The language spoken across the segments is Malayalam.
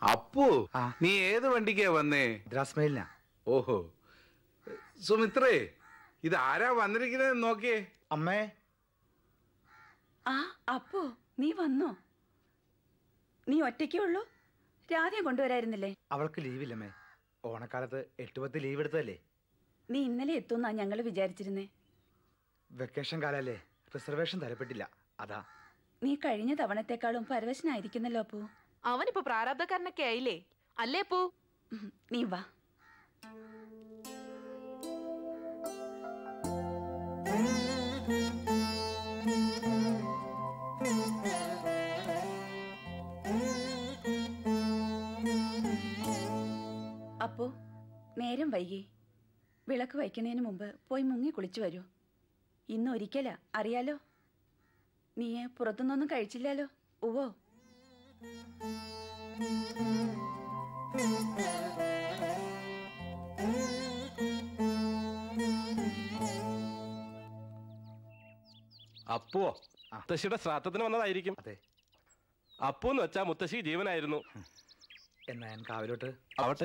അപ്പു ആ. നീ ഏത് വണ്ടിക്കാ വന്നേ മദ്രാസ് മെയിലിനാ ഓഹോ സുമിത്രേ ഇത് ആരാ വന്നിരിക്കുന്നത് നോക്കിയേ അമ്മേ ആ അപ്പോ നീ വന്നോ നീ ഒറ്റയ്ക്കേ ഉള്ളൂ രാധയെ കൊണ്ടുവരായിരുന്നില്ലേ അവൾക്ക് ലീവില്ലമ്മേ ഓണക്കാലത്ത് എട്ട് പത്ത് ലീവ് എടുത്തതല്ലേ നീ ഇന്നലെ എത്തുന്നാ ഞങ്ങൾ വിചാരിച്ചിരുന്നേ വെക്കേഷൻ കാലല്ലേ റിസർവേഷൻ തരപ്പെട്ടില്ല അതാ നീ കഴിഞ്ഞ തവണത്തെക്കാളും പരവശനായിരിക്കുന്നല്ലോ അപ്പു അവനിപ്പോ പ്രാരാബ്ധക്കാരനൊക്കെ ആയില്ലേ അല്ലേ പൂ ഉം, നീ വാ അപ്പോ നേരം വൈകി വിളക്ക് വയ്ക്കുന്നതിന് മുമ്പ് പോയി മുങ്ങി കുളിച്ചു വരൂ ഇന്ന് ഒരിക്കലാ അറിയാലോ നീ പുറത്തുനിന്നൊന്നും കഴിച്ചില്ലല്ലോ ഉവ്വോ അപ്പുവോ മുത്തശ്ശിയുടെ ശ്രാദ്ധത്തിന് വന്നതായിരിക്കും അതെ അപ്പു എന്ന് വെച്ചാ മുത്തശ്ശി ജീവനായിരുന്നു എന്നാ ഞാൻ കാവിലോട്ട് ആവട്ടെ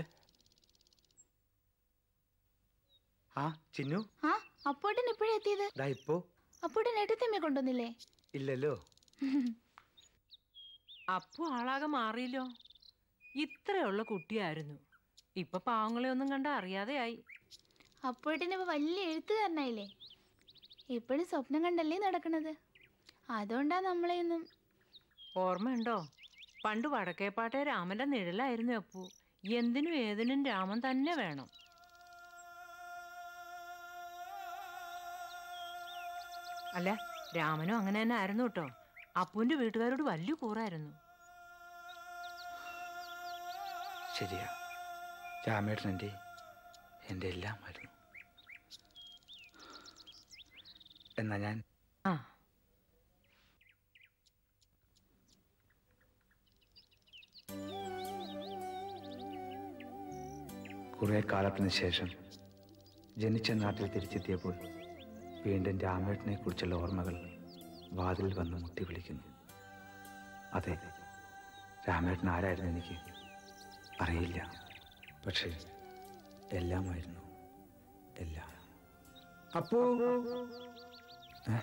ആ ചിന്നു ആ അപ്പോട്ടൻ ഇപ്പോഴേ എത്തിയത് ദാ ഇപ്പോ അപ്പോട്ടൻ ഏട്ടത്തമ്മയെ കൊണ്ടുവന്നില്ലേ ഇല്ലല്ലോ അപ്പു ആളാകെ മാറിയല്ലോ ഇത്രയുള്ള കുട്ടിയായിരുന്നു ഇപ്പൊ പാവങ്ങളെ ഒന്നും കണ്ട അറിയാതെയായി അപ്പോട്ടൻ ഇപ്പൊ വലിയ എഴുത്തുകാരനായില്ലേ എപ്പോഴും സ്വപ്നം കണ്ടല്ലേ നടക്കണത് അതുകൊണ്ടാ നമ്മളെയൊന്നും ഓർമ്മയുണ്ടോ പണ്ട് വടക്കേപ്പാട്ടെ രാമന്റെ നിഴലായിരുന്നു അപ്പു എന്തിനും ഏതിനും രാമൻ തന്നെ വേണം അല്ല രാമനും അങ്ങനെ തന്നെ ആയിരുന്നു കേട്ടോ അപ്പുവിന്റെ വീട്ടുകാരോട് വലിയ കൂറായിരുന്നു ശരിയാ രാമേട്ടൻ എൻ്റെ എൻ്റെ എല്ലാമായിരുന്നു എന്നാ ഞാൻ ആ കുറേ കാലത്തിന് ശേഷം ജനിച്ച നാട്ടിൽ തിരിച്ചെത്തിയപ്പോൾ വീണ്ടും രാമേട്ടനെ കുറിച്ചുള്ള ഓർമ്മകൾ വാതിൽ വന്ന് മുട്ടി വിളിക്കുന്നു അതെ രാമേട്ടൻ ആരായിരുന്നു എനിക്ക് അറിയില്ല പക്ഷേ എല്ലാമായിരുന്നു എല്ലാം അപ്പു ഏ?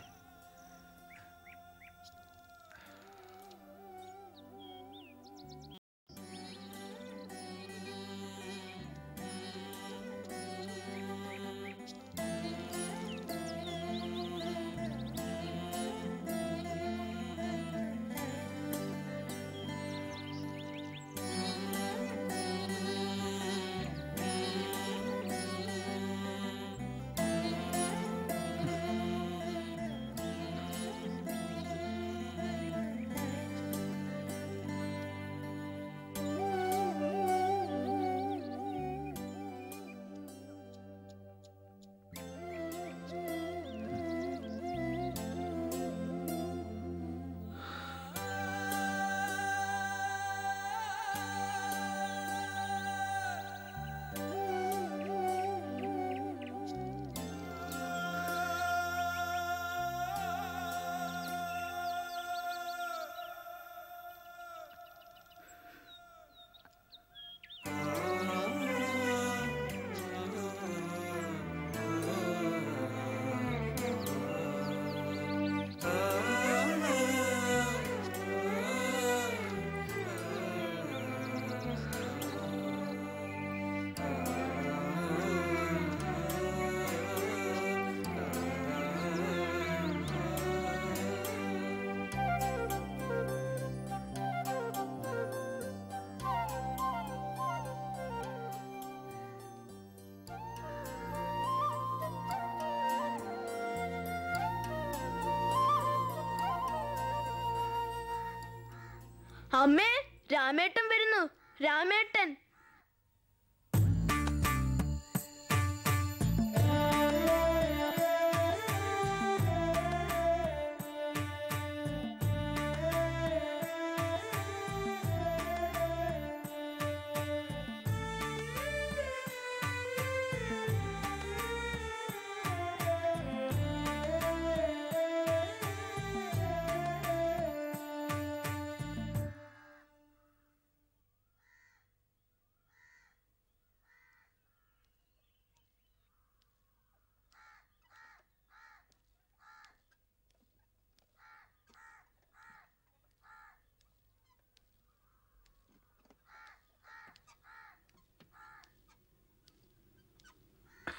അമ്മേ രാമേട്ടൻ വരുന്നു രാമേട്ടൻ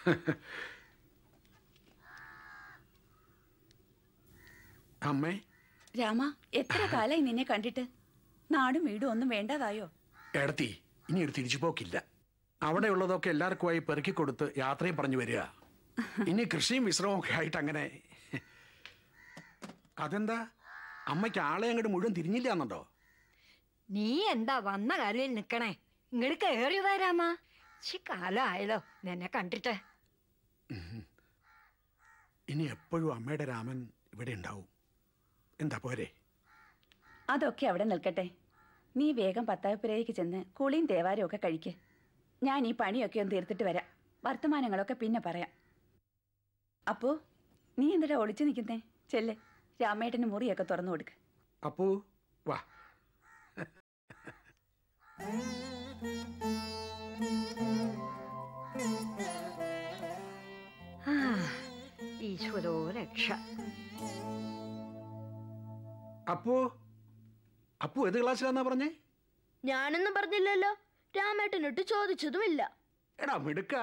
അമ്മേ രാമ എത്ര കാലായി നിന്നെ കണ്ടിട്ട് നാടും വീടും ഒന്നും വേണ്ടതായോ എടത്തി ഇനി ഒരു തിരിച്ചു പോക്കില്ല അവിടെ ഉള്ളതൊക്കെ എല്ലാവർക്കുമായി പെറുക്കി കൊടുത്ത് യാത്രയും പറഞ്ഞു വരിക ഇനി കൃഷിയും വിശ്രമവും ഒക്കെ ആയിട്ട് അങ്ങനെ അതെന്താ അമ്മയ്ക്ക് ആളെ അങ്ങോട്ട് മുഴുവൻ തിരിഞ്ഞില്ല എന്നുണ്ടോ നീ എന്താ വന്ന കാലിൽ നിക്കണേ ഇങ്ങോട്ട് കയറി വരാമാ ശി കാലമായല്ലോ നിന്നെ കണ്ടിട്ട് ഇനി എപ്പോഴും അമ്മയുടെ രാമൻ ഇവിടെ ഉണ്ടാവും എന്താ പോരെ അതൊക്കെ അവിടെ നിൽക്കട്ടെ നീ വേഗം പത്തായപ്പുരയ്ക്ക് ചെന്ന് കുളിയും തേവാരും ഒക്കെ കഴിക്ക് ഞാൻ ഈ പണിയൊക്കെ ഒന്ന് തീർത്തിട്ട് വരാം വർത്തമാനങ്ങളൊക്കെ പിന്നെ പറയാം അപ്പോ നീ എന്തിനാ ഒളിച്ചു നിൽക്കുന്നേ ചെല്ല് രാമേട്ടന് മുറിയൊക്കെ തുറന്നു കൊടുക്ക് അപ്പു വാ ആ, ഈശ്വരോ രക്ഷ അപ്പു അപ്പു ഏത് ക്ലാസ്സിലാന്നാ പറഞ്ഞേ ഞാനൊന്നും പറഞ്ഞില്ലല്ലോ രാമേട്ടനിട്ട് ചോദിച്ചതുമില്ല എടാ മിടുക്ക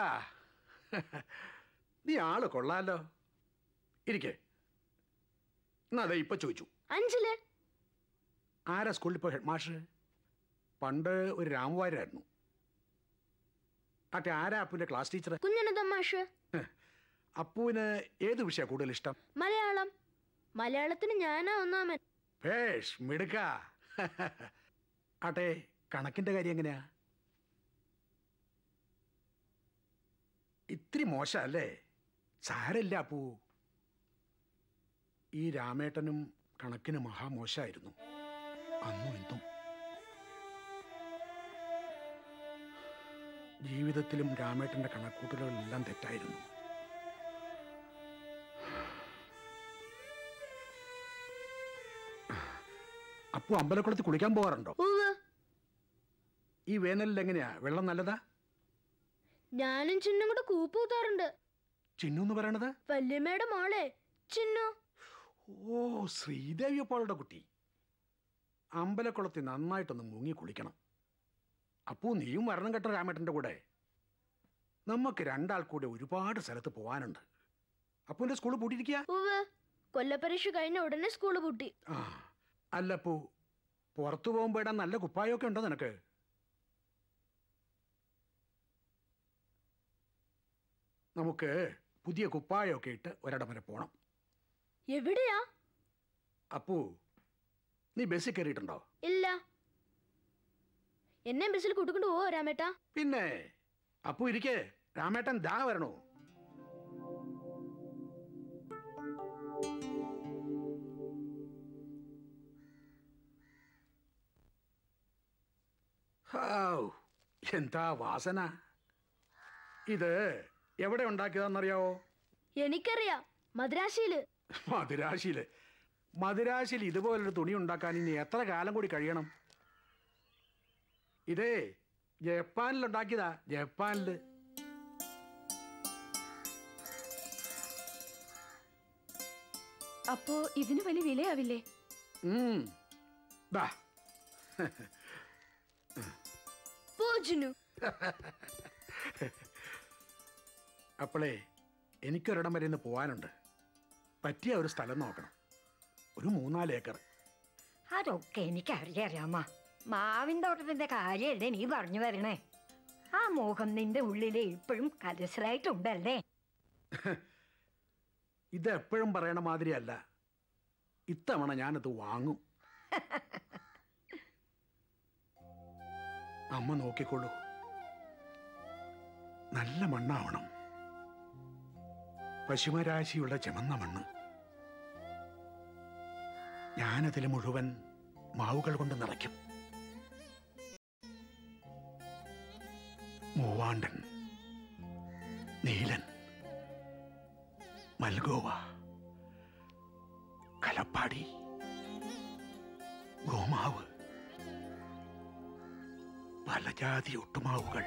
നീ ആള് കൊള്ളാലോ ഇരിക്കേ എന്നാ അതെ ഇപ്പൊ ചോദിച്ചു അഞ്ചില് ആരാ സ്കൂളിൽ ഇപ്പോൾ ഹെഡ് മാഷ് പണ്ട് ഒരു രാമവാരായിരുന്നു മറ്റേ ആരാ അപ്പുവിന്റെ ക്ലാസ് ടീച്ചർ കുഞ്ഞനന്ദ മാഷ് അപ്പുവിന് ഏത് വിഷയം കൂടുതൽ ഇഷ്ടം മലയാളം മലയാളത്തിന് ഞാനാ ഒന്നാമൻ ഭേഷ് മിടുക്ക ആട്ടെ കണക്കിന്റെ കാര്യം എങ്ങനെയാ ഇത്തിരി മോശമല്ലേ സാരമില്ല അപ്പു ഈ രാമേട്ടനും കണക്കിന് മഹാമോശമായിരുന്നു അന്നും ഇന്നും ജീവിതത്തിലും രാമേട്ടന്റെ കണക്കൂട്ടലുകളെല്ലാം തെറ്റായിരുന്നു അപ്പു അമ്പലക്കുളത്ത് കുളിക്കാൻ പോകാറുണ്ടോ ഉവ് ഈ വേനലിൽ എങ്ങനെയാ വെള്ളം നല്ലതാ ഞാനും ചിന്നും കൂടെ കൂപ്പൂത്താറുണ്ട് ചിന്നു എന്ന് പറയണത് വല്യമ്മയുടെ മോളെ ചിന്നു ഓ ശ്രീദേവി അപ്പാളുടെ കുട്ടി അമ്പലക്കുളത്തിൽ നന്നായിട്ടൊന്ന് മുങ്ങി കുളിക്കണം അപ്പൂ നീയും വരണം കേട്ടോ രാമേട്ടൻ്റെ കൂടെ നമുക്ക് രണ്ടാൾ കൂടെ ഒരുപാട് സ്ഥലത്ത് പോകാനുണ്ട് അപ്പൂൻ്റെ സ്കൂൾ പൂട്ടിയിരിക്കുക ഉവ് കൊല്ലപ്പരീക്ഷ കഴിഞ്ഞ ഉടനെ സ്കൂള് പൂട്ടി ആ അല്ലപ്പൂ പുറത്തു പോകുമ്പോൾ ഇടാൻ നല്ല കുപ്പായമൊക്കെ ഉണ്ടോ നിനക്ക് നമുക്ക് പുതിയ കുപ്പായമൊക്കെ ഇട്ട് ഒരിടം വരെ പോണം എവിടെയാ അപ്പൂ നീ ബസ്സിൽ കയറിയിട്ടുണ്ടോ ഇല്ല എന്നെ ബസ്സിൽ കൂട്ടിക്കൊണ്ട് പോവോ രാമേട്ടാ പിന്നെ അപ്പു ഇരിക്കേ രാമേട്ടൻ ദാ വരണോ ഹൗ, എന്താ വാസന ഇത് എവിടെ ഉണ്ടാക്കിയതാണെന്നറിയാവോ എനിക്കറിയാം മദ്രാശിയില് മധുരാശിയില് മധുരാശിയിൽ ഇതുപോലൊരു തുണി ഉണ്ടാക്കാൻ ഇനി എത്ര കാലം കൂടി കഴിയണം ഇതേ ജപ്പാനിൽ ഉണ്ടാക്കിയതാ ജപ്പാനില് അപ്പോ ഇതിന് വലിയ വിലയാവില്ലേ ഉം. ദാ പോജിനു അപ്പോളേ എനിക്കൊരിടം വരെ ഇന്ന് പോകാനുണ്ട് പറ്റിയ ഒരു സ്ഥലം നോക്കണം ഒരു മൂന്നാല് ഏക്കർ അതൊക്കെ എനിക്കറിയാം രാമ മാവിൻ തോട്ടത്തിന്റെ കാര്യമല്ലേ നീ പറഞ്ഞു വരണേ ആ മോഹം നിന്റെ ഉള്ളില് ഇപ്പോഴും കരസലായിട്ടുണ്ടല്ലേ ഇത് എപ്പോഴും പറയണ മാതിരിയല്ല ഇത്തവണ ഞാനത് വാങ്ങും അമ്മ നോക്കിക്കൊള്ളൂ നല്ല മണ്ണാവണം പശുമരാശിയുള്ള ചെമന്ന മണ്ണ് ഞാനതിൽ മുഴുവൻ മാവുകൾ കൊണ്ട് നിറയ്ക്കും മൂവാണ്ടൻ നീലൻ മൽഗോവ കലപ്പാടി ഗോമാവ് പലജാതി ഒട്ടുമാവുകൾ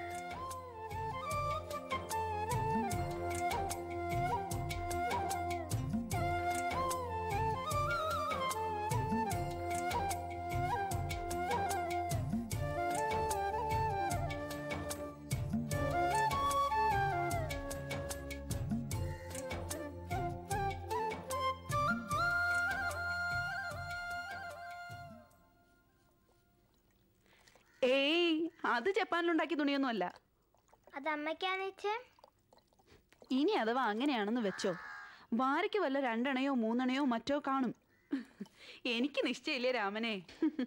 ഏയ് അത് ജപ്പാനിലുണ്ടാക്കിയ തുണിയൊന്നുമല്ല അത് അമ്മയ്ക്കാന്ന് വെച്ചേ ഇനി അഥവാ അങ്ങനെയാണെന്ന് വെച്ചോ വാരയ്ക്ക് വല്ല രണ്ടെണ്ണയോ മൂന്നെണ്ണയോ മറ്റോ കാണും എനിക്ക് നിശ്ചയില്ലേ രാമനെ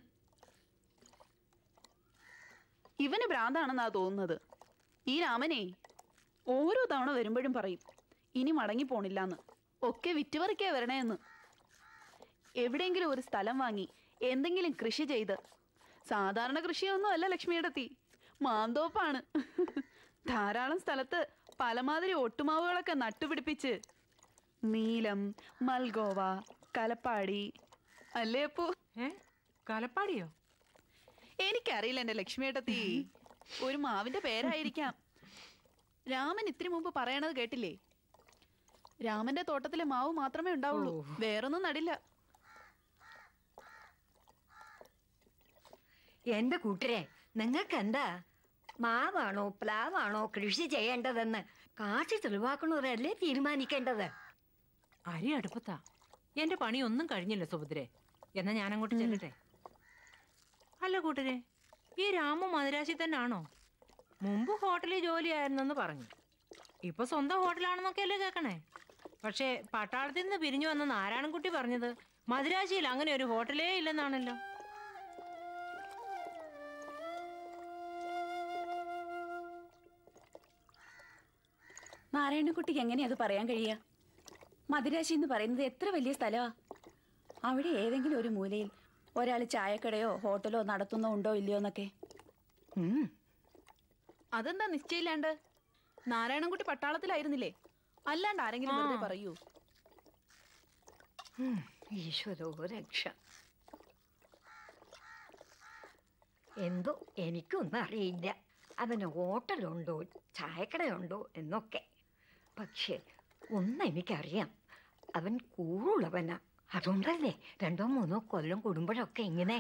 ഇവന് ഭ്രാന്താണെന്നാ തോന്നുന്നത് ഈ രാമനെ ഓരോ തവണ വരുമ്പോഴും പറയും ഇനി മടങ്ങി പോണില്ലാന്ന് ഒക്കെ വിറ്റുപറിക്കാ വരണേന്ന് എവിടെയെങ്കിലും ഒരു സ്ഥലം വാങ്ങി എന്തെങ്കിലും കൃഷി ചെയ്ത് സാധാരണ കൃഷിയൊന്നും അല്ല ലക്ഷ്മിയിടത്തി മാന്തോപ്പാണ് ധാരാളം സ്ഥലത്ത് പലമാതിരി ഒട്ടുമാവുകളൊക്കെ നട്ടുപിടിപ്പിച്ച് നീലം മൽഗോവ കലപ്പാടി അല്ലേ അപ്പോ ഏ കലപ്പാടിയോ എനിക്കറിയില്ല എന്റെ ലക്ഷ്മിയേട്ടത്തി ഒരു മാവിന്റെ പേരായിരിക്കാം രാമൻ ഇത്തിരി മുമ്പ് പറയണത് കേട്ടില്ലേ രാമന്റെ തോട്ടത്തിലെ മാവ് മാത്രമേ ഉണ്ടാവുള്ളൂ വേറൊന്നും നടില്ല എന്റെ കൂട്ടരെ നിങ്ങൾക്ക് എന്താ മാവാണോ പ്ലാവാണോ കൃഷി ചെയ്യേണ്ടതെന്ന് കാശ് തെളിവാക്കണവരല്ലേ തീരുമാനിക്കേണ്ടത് അരി അടുപ്പത്താ എന്റെ പണിയൊന്നും കഴിഞ്ഞില്ല സുഭദ്രെ എന്നാ ഞാൻ അങ്ങോട്ട് ചെല്ലട്ടെ അല്ല കൂട്ടരെ ഈ രാമു മദിരാശി തന്നെയാണോ മുമ്പ് ഹോട്ടലിൽ ജോലിയായിരുന്നെന്ന് പറഞ്ഞു ഇപ്പൊ സ്വന്തം ഹോട്ടലാണെന്നൊക്കെ അല്ലേ കേൾക്കണേ പക്ഷേ പട്ടാളത്തിൽ നിന്ന് പിരിഞ്ഞു വന്ന നാരായണൻകുട്ടി പറഞ്ഞത് മദിരാശിയിൽ അങ്ങനെ ഒരു ഹോട്ടലേ ഇല്ലെന്നാണല്ലോ നാരായണക്കുട്ടിക്ക് എങ്ങനെയാ അത് പറയാൻ കഴിയുക മദിരാശി എന്ന് പറയുന്നത് എത്ര വലിയ സ്ഥലമാ അവിടെ ഏതെങ്കിലും ഒരു മൂലയിൽ ഒരാൾ ചായക്കടയോ ഹോട്ടലോ നടത്തുന്നോ ഉണ്ടോ ഇല്ലയോ എന്നൊക്കെ അതെന്താ നിശ്ചയില്ലാണ്ട് നാരായണൻകുട്ടി പട്ടാളത്തിലായിരുന്നില്ലേ അല്ലാണ്ട് ആരെങ്കിലും വെറുതെ പറയൂ ഉം, ഈശ്വരോ രക്ഷ എന്തോ എനിക്കൊന്നും അറിയില്ല അവന് ഹോട്ടലുണ്ടോ ചായക്കടയുണ്ടോ എന്നൊക്കെ പക്ഷേ ഒന്ന് എനിക്കറിയാം അവൻ കൂറുള്ളവനാ അതുകൊണ്ടല്ലേ രണ്ടോ മൂന്നോ കൊല്ലം കൂടുമ്പോഴൊക്കെ ഇങ്ങനെ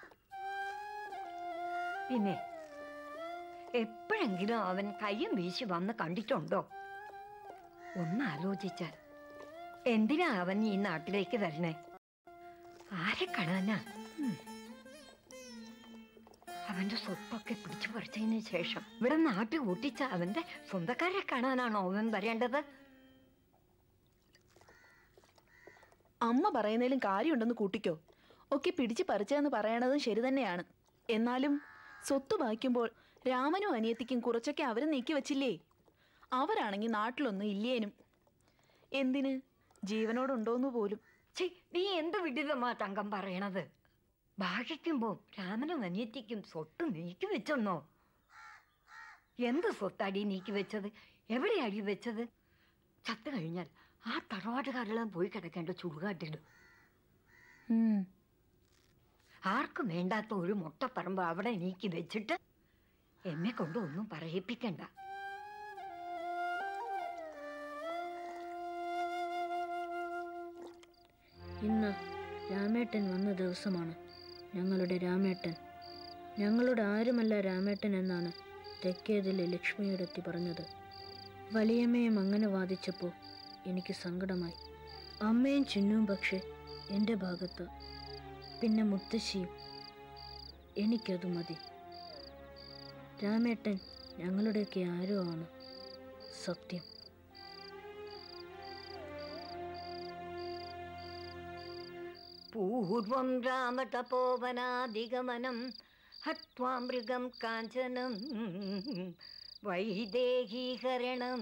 പിന്നെ എപ്പോഴെങ്കിലും അവൻ കയ്യും വീശി വന്ന് കണ്ടിട്ടുണ്ടോ ഒന്ന് ആലോചിച്ചാൽ എന്തിനാ അവൻ ഈ നാട്ടിലേക്ക് വരണേ ആരെ കാണാനാ ഉം. അവന്റെ സ്വത്തൊക്കെ പിടിച്ചു പറിച്ചതിന് ശേഷം ഇവിടെ നാട്ടിൽ കൂട്ടിച്ച അവന്റെ സ്വന്തക്കാരെ കാണാനാണോ അവൻ വരേണ്ടത് അമ്മ പറയുന്നതിലും കാര്യമുണ്ടെന്ന് കൂട്ടിക്കോ ഒക്കെ പിടിച്ച് പറിച്ചതെന്ന് പറയണതും ശരി തന്നെയാണ് എന്നാലും സ്വത്ത് വായിക്കുമ്പോൾ രാമനും അനിയത്തിക്കും കുറച്ചൊക്കെ അവരെ നീക്കി വച്ചില്ലേ അവരാണെങ്കിൽ നാട്ടിലൊന്നും ഇല്ലേനും എന്തിന് ജീവനോടുണ്ടോന്ന് പോലും ഛീ, നീ എന്ത് വിഡിതമാ തങ്കം പറയണത് ഭാഷിക്കുമ്പോ രാമനും അനിയത്തിക്കും സ്വത്ത് നീക്കി വെച്ചെന്നോ എന്ത് സ്വത്താടി നീക്കി വെച്ചത് എവിടെയാടി വെച്ചത് ചത്തു കഴിഞ്ഞാൽ ആ തറവാട്ടുകാരെല്ലാം പോയി കിടക്കേണ്ട ചുടുകാട്ടിടും ആർക്കും വേണ്ടാത്ത ഒരു മുട്ടപ്പറമ്പ് അവിടെ നീക്കി വെച്ചിട്ട് എന്നെ കൊണ്ട് ഒന്നും പറയിപ്പിക്കണ്ട ഇന്ന് രാമേട്ടൻ വന്ന ദിവസമാണ് ഞങ്ങളുടെ രാമേട്ടൻ ഞങ്ങളുടെ ആരുമല്ല രാമേട്ടൻ എന്നാണ് തെക്കേതിലെ ലക്ഷ്മിയെടുത്തി പറഞ്ഞത് വലിയമ്മയും അങ്ങനെ വാദിച്ചപ്പോൾ എനിക്ക് സങ്കടമായി അമ്മയും ചിന്നും പക്ഷേ എൻ്റെ ഭാഗത്ത് പിന്നെ മുത്തശ്ശിയും എനിക്കത് മതി രാമേട്ടൻ ഞങ്ങളുടെയൊക്കെ ആരോ ആണ് സത്യം പൂർവം രാമതപോവനാദിഗമനം ഹത്വാ മൃഗം കാഞ്ചനം വൈദേഹീകരണം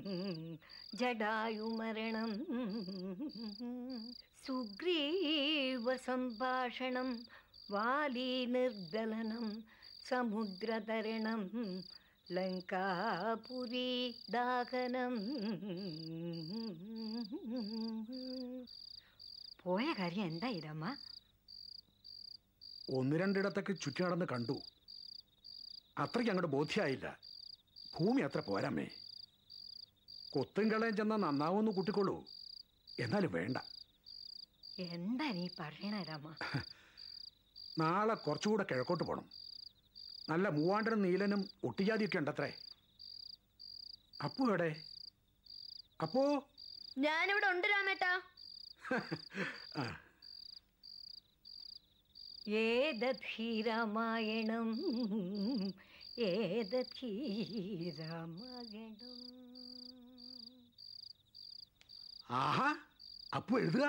ജടായുമരണം സുഗ്രീവ സംഭാഷണം വാലീ നിർദലനം സമുദ്രതരണം ലങ്കാപുരി ദാഹനം പോയ കാര്യം എന്തായി രമ ഒന്ന് രണ്ടിടത്തൊക്കെ ചുറ്റി നടന്ന് കണ്ടു അത്രയ്ക്ക് അങ്ങോട്ട് ബോധ്യമായില്ല ഭൂമി അത്ര പോരാമേ കൊത്തും കളയും ചെന്നാൽ നന്നാവുമെന്ന് കൂട്ടിക്കൊള്ളൂ എന്നാലും വേണ്ട എന്താ നീ പറയണ രമ നാളെ കുറച്ചുകൂടെ കിഴക്കോട്ട് പോകണം നല്ല മൂവാണ്ടനും നീലനും ഒട്ടിജാതിയൊക്കെ ഉണ്ടത്രേ അപ്പു എവിടെ അപ്പോ ഞാനിവിടെ ഉണ്ട് രാമേട്ടാ ആ ഏതധീ രാമായണം ഏതധീ രാമായണം ആഹാ അപ്പു എഴുതുക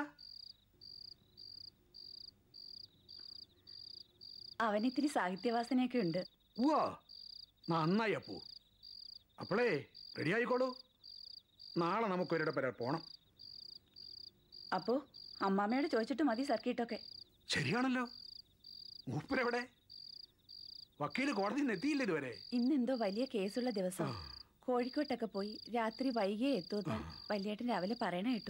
അവനിത്തിരി സാഹിത്യവാസനയൊക്കെ ഉണ്ട് ഉവ്വോ നന്നായി അപ്പു അപ്പോളേ റെഡി ആയിക്കോളൂ നാളെ നമുക്ക് ഒരിടം വരെ പോണം അപ്പോ അമ്മാമ്മയോട് ചോദിച്ചിട്ട് മതി സർക്കിട്ടൊക്കെ ശരിയാണല്ലോ മൂപ്പരെവിടെ വക്കീല് കോടതിയിൽ നിന്ന് എത്തിയില്ല ഇതുവരെ ഇന്നെന്തോ വലിയ കേസുള്ള ദിവസം കോഴിക്കോട്ടൊക്കെ പോയി രാത്രി വൈകിയേ എത്തൂന്ന് വല്യേട്ടൻ രാവിലെ പറയണ കേട്ടു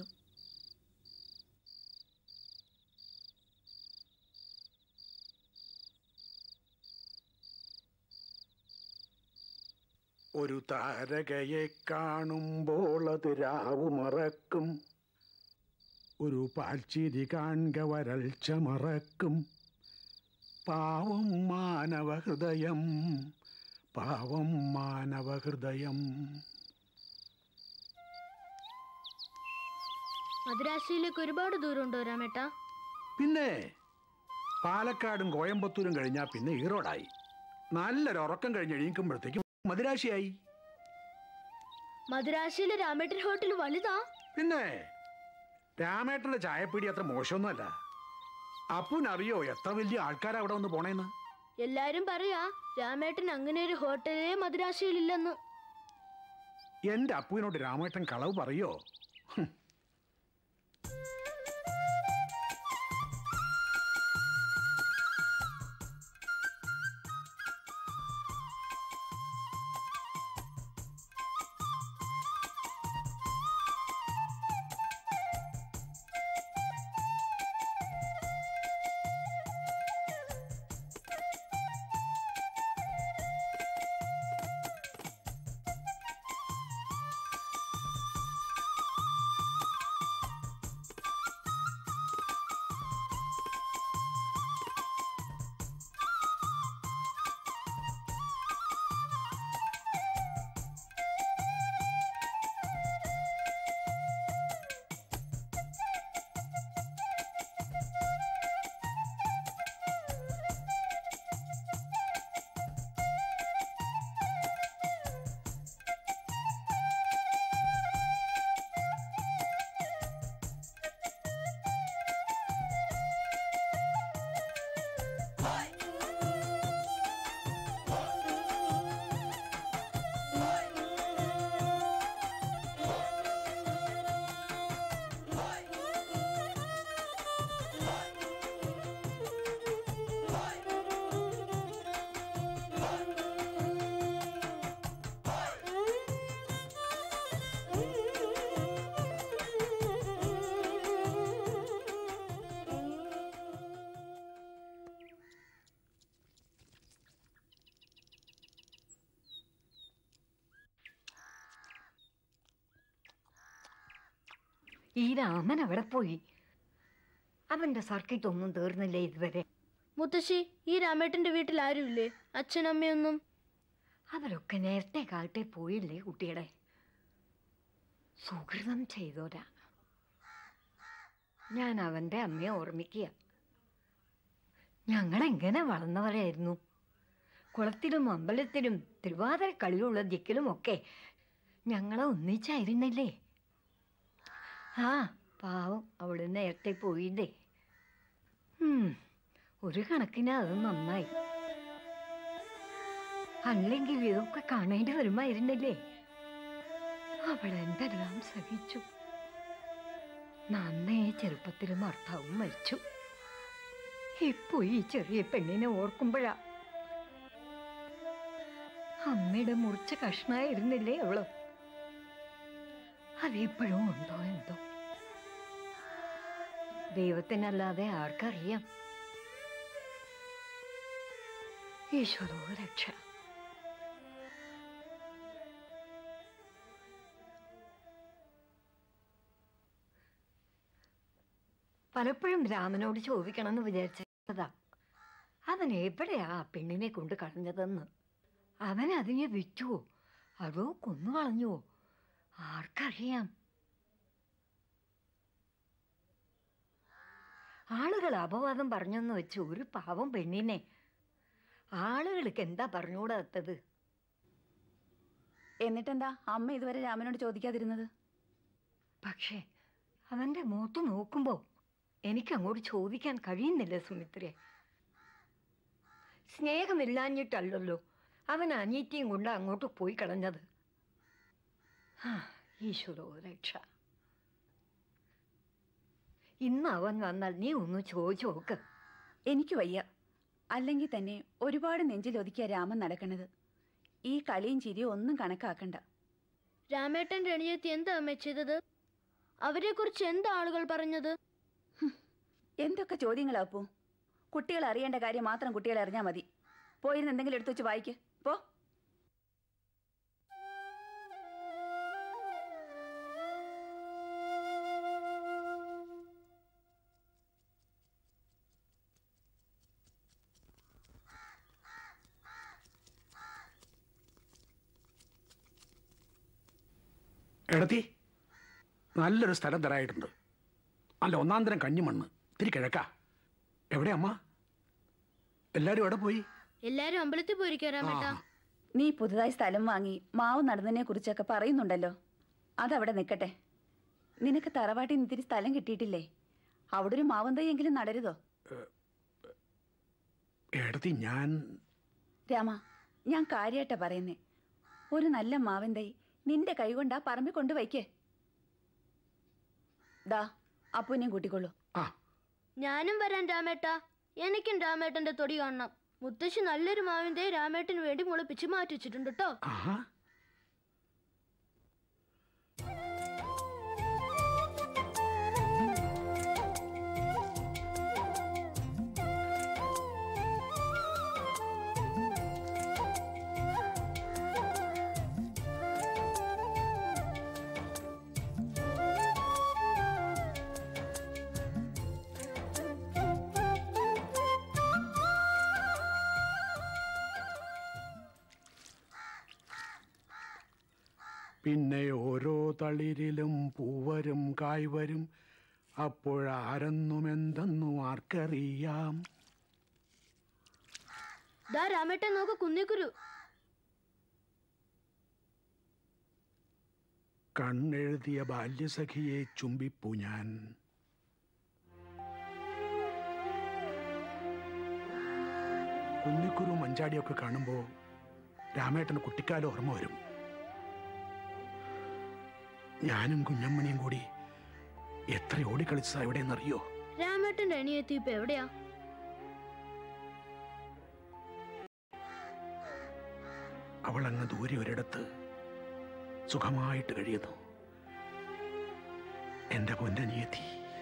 ഒരു താരകയെ കാണുമ്പോൾ അത് രാവു മറക്കും ഒരു പാൽച്ചിരി കാൺക വരൾച്ച മറക്കും പാവം മാനവ ഹൃദയം പാവം മാനവ ഹൃദയം മദ്രാശിയിലേക്ക് ഒരുപാട് ദൂരം ഉണ്ടോ രാമേട്ടാ പിന്നെ പാലക്കാടും കോയമ്പത്തൂരും കഴിഞ്ഞാൽ പിന്നെ ഈറോഡായി നല്ലൊരു ഉറക്കം കഴിഞ്ഞ് എണീക്കുമ്പോഴത്തേക്കും മദിരാശിയായി മദ്രാശിയിലെ രാമേട്ടൻ ഹോട്ടൽ വലുതാ പിന്നെ രാമേട്ടന്റെ ചായപ്പീടി അത്ര മോശമൊന്നുമല്ല അപ്പുനറിയോ എത്ര വലിയ ആൾക്കാരാ അവിടെ വന്ന് പോണേന്ന് എല്ലാരും പറയാ രാമേട്ടൻ അങ്ങനെ ഒരു ഹോട്ടലേ മദ്രാശിയിലില്ലെന്ന് എന്റെ അപ്പുവിനോട് രാമേട്ടൻ കളവ് പറയോ ഹും. ഈ രാമൻ അവിടെ പോയി അവന്റെ സർക്കിട്ട് ഒന്നും തീർന്നില്ലേ ഇതുവരെ മുത്തശ്ശി ഈ രാമേട്ടന്റെ വീട്ടിൽ ആരുമില്ലേ അച്ഛനമ്മയൊന്നും അവരൊക്കെ നേരത്തെ കാലത്തെ പോയില്ലേ കുട്ടിയുടെ സുഹൃതം ചെയ്തോരാ ഞാൻ അവന്റെ അമ്മയെ ഓർമ്മിക്കുക ഞങ്ങളെങ്ങനെ വളർന്നവരായിരുന്നു കുളത്തിലും അമ്പലത്തിലും തിരുവാതിര കളിയുള്ള ദിക്കിലുമൊക്കെ ഞങ്ങളെ ഒന്നിച്ചായിരുന്നില്ലേ ആ പാവം അവിടെ നേരത്തെ പോയില്ലേ ഉം, ഒരു കണക്കിന് അത് നന്നായി അല്ലെങ്കിൽ ഇതൊക്കെ കാണേണ്ടി വരുമായിരുന്നില്ലേ അവൾ എന്തെല്ലാം സഹിച്ചു നന്നേ ചെറുപ്പത്തിൽ ഭർത്താവും മരിച്ചു ഇപ്പൊ ഈ ചെറിയ പെണ്ണിനെ ഓർക്കുമ്പോഴാ അമ്മയുടെ മുറിച്ച കഷ്ണായിരുന്നില്ലേ അവള് അതിപ്പോഴും ഉണ്ടോ എന്തോ ദൈവത്തിനല്ലാതെ ആർക്കറിയാം ഈശ്വരോ രക്ഷ പലപ്പോഴും രാമനോട് ചോദിക്കണമെന്ന് വിചാരിച്ചതാ അവൻ എവിടെയാ ആ പെണ്ണിനെ കൊണ്ട് കളഞ്ഞതെന്ന് അവൻ അതിനെ വിറ്റുവോ അതോ കൊന്നു കളഞ്ഞുവോ ആർക്കറിയാം ആളുകൾ അപവാദം പറഞ്ഞെന്ന് വെച്ച് ഒരു പാവം പെണ്ണിനെ ആളുകൾക്ക് എന്താ പറഞ്ഞുകൂടാത്തത് എന്നിട്ടെന്താ അമ്മ ഇതുവരെ രാമനോട് ചോദിക്കാതിരുന്നത് പക്ഷേ അവൻ്റെ മുഖത്ത് നോക്കുമ്പോൾ എനിക്ക് അങ്ങോട്ട് ചോദിക്കാൻ കഴിയുന്നില്ല സുമിത്രേ സ്നേഹമില്ലാഞ്ഞിട്ടല്ലല്ലോ അവൻ അനിയത്തിയും കൊണ്ട് അങ്ങോട്ട് പോയി കളഞ്ഞത് ആ, ഈശ്വരോ രക്ഷ ഇന്ന് അവൻ വന്നാൽ നീ ഒന്ന് ചോദിച്ചു നോക്ക് എനിക്ക് വയ്യ അല്ലെങ്കിൽ തന്നെ ഒരുപാട് നെഞ്ചിലൊതുക്കിയ രാമൻ നടക്കണത് ഈ കളിയും ചിരിയും ഒന്നും കണക്കാക്കണ്ട രാമേട്ടൻ രണിയത്തി എന്താ അമ്മ ചെയ്തത് അവരെ കുറിച്ച് എന്താ ആളുകൾ പറഞ്ഞത് എന്തൊക്കെ ചോദ്യങ്ങളാ അപ്പു കുട്ടികൾ അറിയേണ്ട കാര്യം മാത്രം കുട്ടികൾ അറിഞ്ഞാൽ മതി പോയിരുന്ന് എന്തെങ്കിലും എടുത്തു വെച്ച് വായിക്ക് പോ എടത്തി നല്ലൊരു സ്ഥലം തരായിട്ടുണ്ട് നല്ല ഒന്നാം തരം കഞ്ഞിമണ്ണ് ഇത്തിരി കിഴക്കാ എവിടെ അമ്മ എല്ലാരും എവിടെ പോയി എല്ലാരും അമ്പലത്തിൽ പോയിരിക്കാം രാമേട്ടാ നീ പുതുതായി സ്ഥലം വാങ്ങി മാവ് നടുന്നതിനെ കുറിച്ചൊക്കെ പറയുന്നുണ്ടല്ലോ അതവിടെ നിൽക്കട്ടെ നിനക്ക് തറവാട്ടിൽ നിന്ന് ഇത്തിരി സ്ഥലം കിട്ടിയിട്ടില്ലേ അവിടെ ഒരു മാവും തൈയെങ്കിലും നടരുതോ എടത്തി ഞാൻ രാമ ഞാൻ കാര്യമായിട്ടാ പറയുന്നേ ഒരു നല്ല മാവൻ തൈ നിന്റെ കൈകൊണ്ട് ആ പറമ്പിൽ കൊണ്ടുവയ്ക്കേ ദാ അപ്പുനെയും കൂട്ടിക്കൊള്ളൂ ഞാനും വരാൻ രാമേട്ടാ എനിക്കും രാമേട്ടന്റെ തൊടി കാണണം മുത്തശ്ശി നല്ലൊരു മാവിന്റെ രാമേട്ടന് വേണ്ടി മുളപ്പിച്ച് മാറ്റി വെച്ചിട്ടുണ്ട് കേട്ടോ ആഹാ പിന്നെ ഓരോ തളിരിലും പൂവരും കായ്വരും അപ്പോഴാരെന്നുമെന്തെന്നും ആർക്കറിയാം ദാ രാമേട്ടൻ നോക്ക് കുന്നിക്കുരു കണ്ണെഴുതിയ ബാല്യസഖിയെ ചുംബിപ്പു ഞാൻ കുന്നിക്കുരു മഞ്ചാടിയൊക്കെ കാണുമ്പോൾ രാമേട്ടന് കുട്ടിക്കാലം ഓർമ്മ വരും ഞാനും കുഞ്ഞമ്മണിയും കൂടി എത്ര ഓടിക്കളിച്ചതാ എവിടെയെന്നറിയോ രാമേട്ടന്റെ അണിയെത്തി ഇപ്പൊ എവിടെയാ അവൾ അങ്ങ് ദൂരെ ഒരിടത്ത് സുഖമായിട്ട് കഴിയുന്നു എന്റെ പൊന്നനിയെത്തി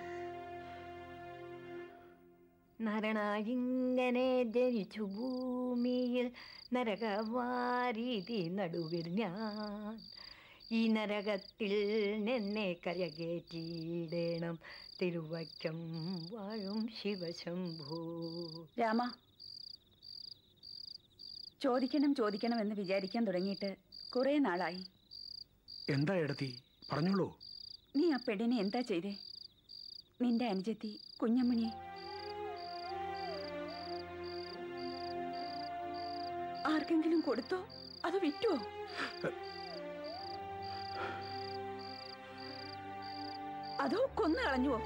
നരനായിങ്ങനെ ജനിച്ചു ഭൂമിയിൽ നരകവാരീതി നടുവിൽ ഞാൻ ഈ നരകത്തിൽ നിന്നെ കരകേറ്റിയിടണം തിരുവക്കം വാഴും ശിവശംഭൂ രാമ ചോദിക്കണം ചോദിക്കണം എന്ന് വിചാരിക്കാൻ തുടങ്ങിയിട്ട് കുറേ നാളായി എന്താ എടത്തി പറഞ്ഞോളൂ നീ ആ പെണ്ണിനെ എന്താ ചെയ്തേ നിന്റെ അനുജത്തി കുഞ്ഞമ്മണിയെ ആർക്കെങ്കിലും കൊടുത്തോ അത് വിറ്റുവോ അതോ കൊന്നു കളഞ്ഞുവോ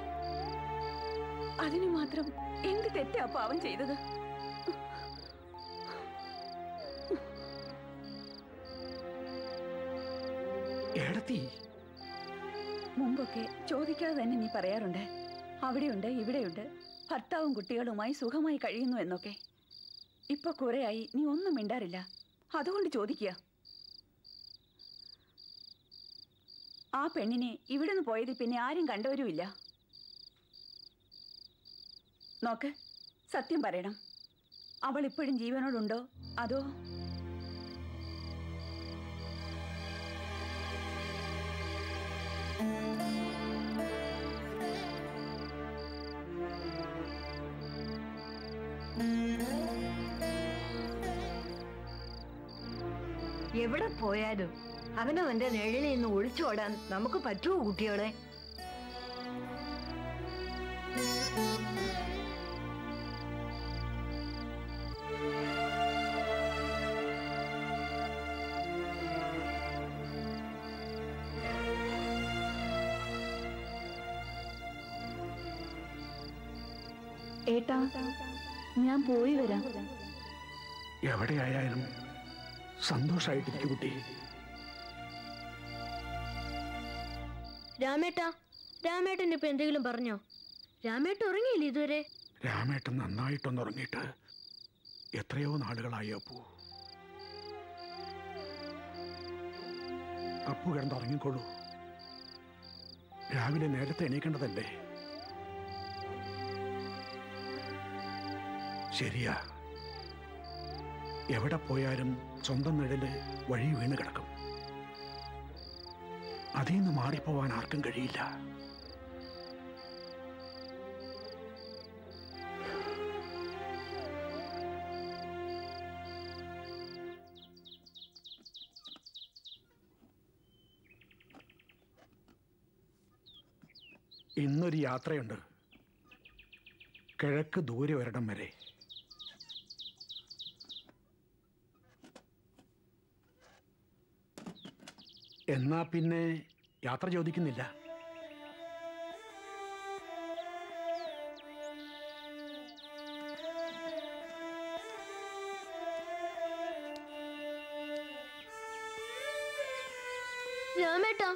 അതിനു മാത്രം എന്ത് തെറ്റാ പാവം ചെയ്തത് എടത്തി മുമ്പൊക്കെ ചോദിക്കാതെ തന്നെ നീ പറയാറുണ്ട് അവിടെയുണ്ട് ഇവിടെയുണ്ട് ഭർത്താവും കുട്ടികളുമായി സുഖമായി കഴിയുന്നു എന്നൊക്കെ ഇപ്പൊ കുറെയായി നീ ഒന്നും മിണ്ടാറില്ല അതുകൊണ്ട് ചോദിക്കുക ആ പെണ്ണിനെ ഇവിടുന്ന് പോയത് പിന്നെ ആരും കണ്ടവരുമില്ല നോക്ക് സത്യം പറയണം അവൾ ഇപ്പോഴും ജീവനോടുണ്ടോ അതോ എവിടെ പോയാലും അവനവന്റെ നിഴലിൽ നിന്ന് ഒളിച്ചോടാൻ നമുക്ക് പറ്റുമോ കുട്ടികളെ ഏട്ടാ ഞാൻ പോയി വരാം എവിടെയായാലും സന്തോഷമായിട്ടിരിക്കും കുട്ടി രാമേട്ടാ രാമേട്ടൻ ഇപ്പൊ എന്തെങ്കിലും പറഞ്ഞോ രാമേട്ടൻ ഉറങ്ങിയില്ലേ ഇതുവരെ രാമേട്ടൻ നന്നായിട്ടൊന്ന് ഉറങ്ങിയിട്ട് എത്രയോ നാളുകളായി അപ്പു അപ്പു കിടന്നുറങ്ങിക്കോളൂ രാവിലെ നേരത്തെ എണീക്കേണ്ടതല്ലേ ശരിയാ എവിടെ പോയാലും സ്വന്തം നിഴല് വഴി വീണ് കിടക്കും അതിൽ നിന്ന് മാറിപ്പോവാൻ ആർക്കും കഴിയില്ല ഇന്നൊരു യാത്രയുണ്ട് കിഴക്ക് ദൂരെ ഒരിടം വരെ എന്നാ പിന്നെ യാത്ര ചോദിക്കുന്നില്ല രാമേട്ടാ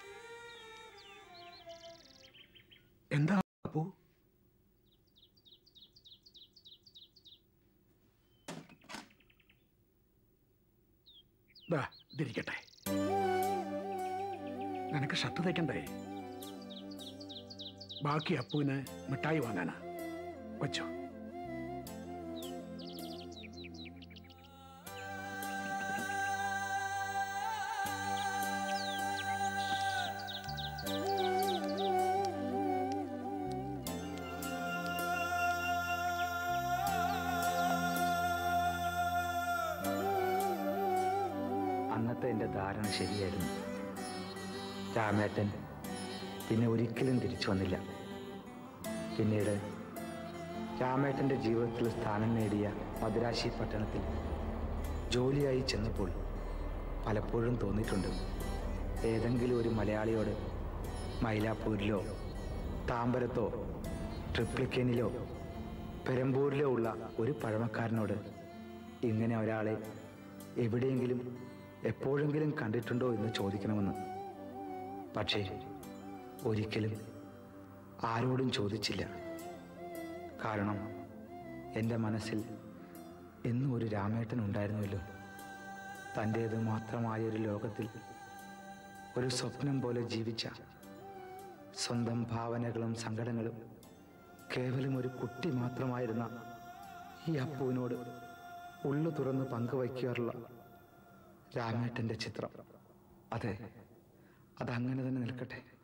എന്താ അപ്പു ദാ ഇതിരിക്കട്ടെ നിനക്ക് ഷർട്ട് തയ്ക്കണ്ടേ ബാക്കി അപ്പുവിന് മിഠായി വാങ്ങാനാ വച്ചോ അന്നത്തെ എൻ്റെ ധാരണ ശരിയായിരുന്നു രാമേട്ടൻ പിന്നെ ഒരിക്കലും തിരിച്ചു വന്നില്ല പിന്നീട് രാമേട്ടൻ്റെ ജീവിതത്തിൽ സ്ഥാനം നേടിയ മദുരാശി പട്ടണത്തിൽ ജോലിയായി ചെന്നപ്പോൾ പലപ്പോഴും തോന്നിയിട്ടുണ്ട് ഏതെങ്കിലും ഒരു മലയാളിയോട് മൈലാപ്പൂരിലോ താമ്പരത്തോ ട്രിപ്ലിക്കനിലോ പെരമ്പൂരിലോ ഉള്ള ഒരു പഴമക്കാരനോട് ഇങ്ങനെ ഒരാളെ എവിടെയെങ്കിലും എപ്പോഴെങ്കിലും കണ്ടിട്ടുണ്ടോ എന്ന് ചോദിക്കണമെന്ന് പക്ഷേ ഒരിക്കലും ആരോടും ചോദിച്ചില്ല കാരണം എൻ്റെ മനസ്സിൽ എന്നും ഒരു രാമേട്ടൻ ഉണ്ടായിരുന്നുവല്ലോ തൻ്റേത് മാത്രമായ ഒരു ലോകത്തിൽ ഒരു സ്വപ്നം പോലെ ജീവിച്ച സ്വന്തം ഭാവനകളും സങ്കടങ്ങളും കേവലം ഒരു കുട്ടി മാത്രമായിരുന്ന ഈ അപ്പുവിനോട് ഉള്ളു തുറന്ന് പങ്കുവയ്ക്കാറുള്ള രാമേട്ടൻ്റെ ചിത്രം അതെ അതങ്ങനെ തന്നെ നിൽക്കട്ടെ